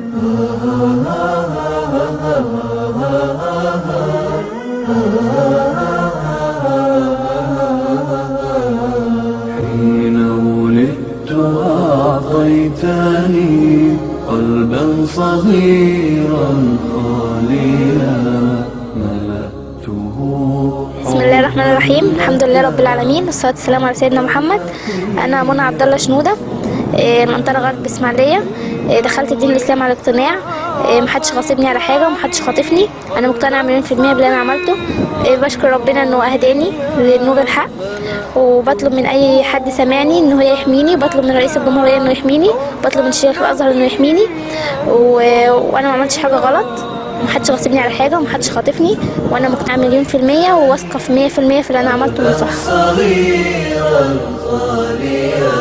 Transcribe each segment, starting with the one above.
حين ولدت أعطيتني قلبا صغيرا خاليا ملأته بسم الله الرحمن الرحيم الحمد لله رب العالمين والصلاه والسلام على سيدنا محمد انا منى عبد الله شنوده إيه، منطقه غرب اسماعيليه إيه، دخلت الدين الاسلام على اقتناع إيه، محدش غاصبني على حاجه ومحدش خاطفني انا مقتنعه مليون في الميه باللي انا عملته إيه، بشكر ربنا انه اهداني لنور الحق وبطلب من اي حد سامعني ان هو يحميني وبطلب من رئيس الجمهوريه انه يحميني وبطلب من شيخ الازهر انه يحميني و... وانا ما عملتش حاجه غلط محدش غاصبني على حاجه ومحدش خاطفني وانا مقتنعه مليون في الميه وواثقه في مية في المية في اللي انا عملته من صح صغيرا خاليا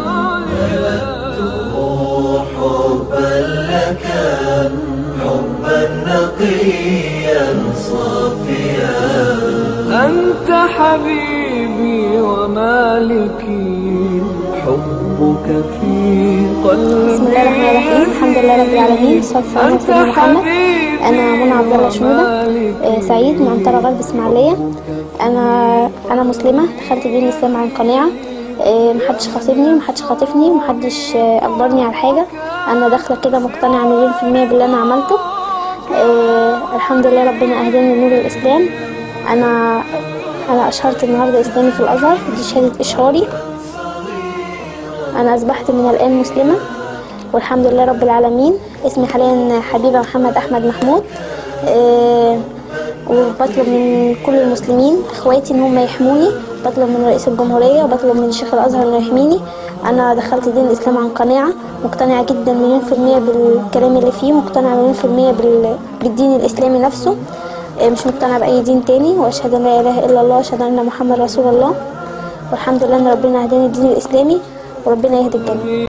ملأته حبا لك حبا نقيا صافيا أنت حبيبي ومالكي حبك في قلبي بسم الله الرحمن الرحيم الحمد لله رب العالمين والصلاه والسلام على سيدنا محمد انا منى عبد الله شنوده آه، سعيد من منطقه غرب اسماعيليه انا انا مسلمه دخلت دين الاسلام عن قناعه آه، محدش خاصبني ومحدش خاطفني ومحدش آه، اجبرني على حاجه انا داخله كده مقتنعه مليون في الميه باللي انا عملته آه، الحمد لله ربنا اهداني لنور الاسلام انا انا اشهرت النهارده اسلامي في الازهر دي شهاده اشهاري أنا أصبحت من الآن مسلمة والحمد لله رب العالمين اسمي حاليا حبيبة محمد أحمد محمود أه وبطلب من كل المسلمين اخواتي ان هم يحموني بطلب من رئيس الجمهورية وبطلب من شيخ الازهر انه يحميني انا دخلت دين الاسلام عن قناعة مقتنعة جدا مليون في المية بالكلام اللي فيه مقتنعة مليون في المية بال- بالدين الاسلامي نفسه أه مش مقتنعة باي دين تاني واشهد ان لا اله الا الله واشهد ان محمد رسول الله والحمد لله ان ربنا هداني الدين الاسلامي وربنا يهدي الجميع